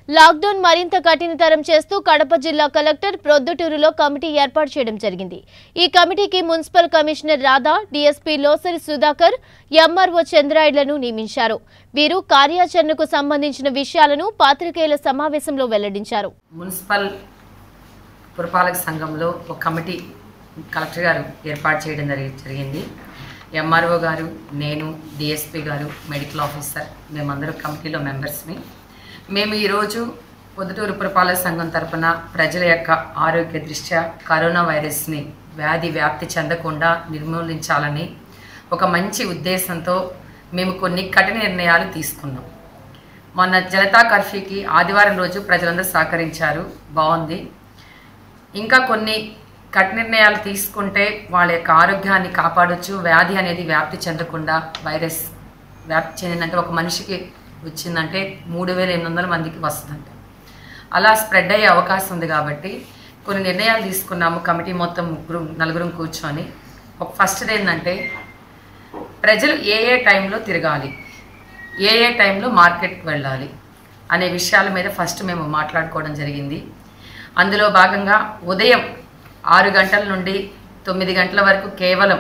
lockdown మరింత కఠినతరం చేస్తూ కడప జిల్లా కలెక్టర్ ప్రొద్దుటూరులో కమిటీ ఏర్పాటు చేయడం జరిగింది ఈ కమిటీకి మున్సిపల్ కమిషనర్ రాధా డీఎస్పీ లోసరి సుధాకర్ ఎంఆర్ఓ చంద్రాయుడులను నియమించారు వీరు కార్యాచరణకు సంబంధించిన విషయాలను పాత్రికేయుల సమావేశంలో వెల్లడించారు మున్సిపల్ పురపాలక సంఘంలో ఒక కమిటీ కలెక్టర్ గారు ఏర్పాటు చేయడం జరిగి జరిగింది ఎంఆర్ఓ గారు నేను డిఎస్పి గారు మెడికల్ ఆఫీసర్ మేమందరం కమిటీలో మెంబర్స్ని మేము ఈరోజు పొద్దుటూరు పురపాలక సంఘం తరపున ప్రజల యొక్క ఆరోగ్య దృష్ట్యా కరోనా వైరస్ని వ్యాధి వ్యాప్తి చెందకుండా నిర్మూలించాలని ఒక మంచి ఉద్దేశంతో మేము కొన్ని కఠిన నిర్ణయాలు తీసుకున్నాం మొన్న జనతా కర్ఫ్యూకి ఆదివారం రోజు ప్రజలందరూ సహకరించారు బాగుంది ఇంకా కొన్ని కఠిన నిర్ణయాలు తీసుకుంటే వాళ్ళ యొక్క ఆరోగ్యాన్ని కాపాడొచ్చు వ్యాధి అనేది వ్యాప్తి చెందకుండా వైరస్ వ్యాప్తి చెందిందంటే ఒక మనిషికి వచ్చిందంటే మూడు వేల ఎనిమిది వందల మందికి వస్తుందంట అలా స్ప్రెడ్ అయ్యే అవకాశం ఉంది కాబట్టి కొన్ని నిర్ణయాలు తీసుకున్నాము కమిటీ మొత్తం ముగ్గురు నలుగురం కూర్చొని ఒక ఫస్ట్ ఏంటంటే ప్రజలు ఏ ఏ టైంలో తిరగాలి ఏ ఏ టైంలో మార్కెట్కి వెళ్ళాలి అనే విషయాల మీద ఫస్ట్ మేము మాట్లాడుకోవడం జరిగింది అందులో భాగంగా ఉదయం ఆరు గంటల నుండి తొమ్మిది గంటల వరకు కేవలం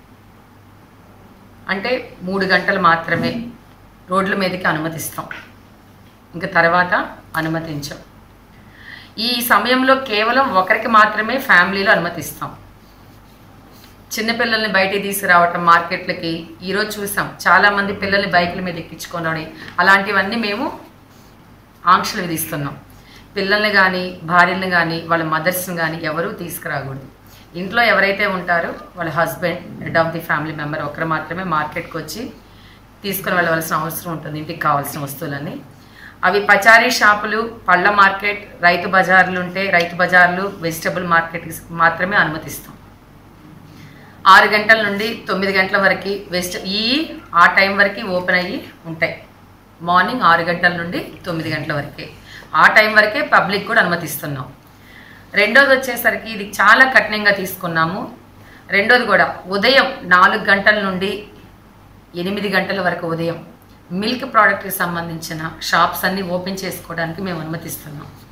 అంటే మూడు గంటలు మాత్రమే రోడ్ల మీదకి అనుమతిస్తాం ఇంకా తర్వాత అనుమతించాం ఈ సమయంలో కేవలం ఒకరికి మాత్రమే ఫ్యామిలీలో అనుమతిస్తాం చిన్నపిల్లల్ని బయటికి తీసుకురావటం మార్కెట్లకి ఈరోజు చూసాం చాలామంది పిల్లల్ని బైకుల మీద ఎక్కించుకొని అలాంటివన్నీ మేము ఆంక్షలు విధిస్తున్నాం పిల్లల్ని కానీ భార్యలను కానీ వాళ్ళ మదర్స్ని కానీ ఎవరూ తీసుకురాకూడదు ఇంట్లో ఎవరైతే ఉంటారో వాళ్ళ husband head of the family member ఒకరు మాత్రమే మార్కెట్కి వచ్చి తీసుకుని వెళ్ళవలసిన అవసరం ఉంటుంది ఇంటికి కావాల్సిన వస్తువులన్నీ అవి పచారీ షాపులు పళ్ళ మార్కెట్ రైతు బజార్లు ఉంటే రైతు బజార్లు వెజిటబుల్ మార్కెట్కి మాత్రమే అనుమతిస్తాం ఆరు గంటల నుండి తొమ్మిది గంటల వరకు వెస్ట్ ఈ ఆ టైం వరకు ఓపెన్ అయ్యి ఉంటాయి మార్నింగ్ ఆరు గంటల నుండి తొమ్మిది గంటల వరకే ఆ టైం వరకే పబ్లిక్ కూడా అనుమతిస్తున్నాం రెండోది వచ్చేసరికి ఇది చాలా కఠినంగా తీసుకున్నాము రెండోది కూడా ఉదయం నాలుగు గంటల నుండి ఎనిమిది గంటల వరకు ఉదయం మిల్క్ ప్రోడక్ట్కి సంబంధించిన షాప్స్ అన్నీ ఓపెన్ చేసుకోవడానికి మేము అనుమతిస్తున్నాం